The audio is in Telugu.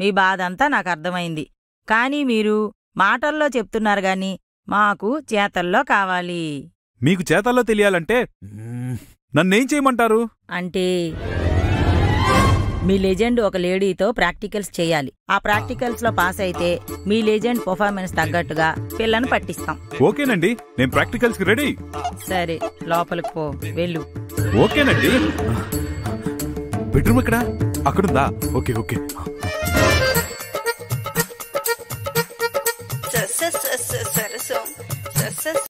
మీ బాధంతా నాకు అర్థమైంది కానీ మీరు మాటల్లో చెప్తున్నారు గాని మాకు చేతల్లో కావాలి మీకు చేతల్లో తెలియాలంటే మ్మ్, నన్నేం చేయమంటారు అంటే మీ లెజెండ్ ఒక లేడీతో ప్రాక్టికల్స్ చేయాలి ఆ ప్రాక్టికల్స్ లో పాస్ అయితే మీ లెజెండ్ పర్ఫార్మెన్స్ తగ్గట్టుగా పిల్లను పట్టిస్తాం ఓకేనండి నేను ప్రాక్టికల్స్ కి రెడీ సరే లోపలికి పో వెళ్ళు ఓకేనండి బెడ్రూమ్ ఎక్కడా అక్కడుందా ఓకే ఓకే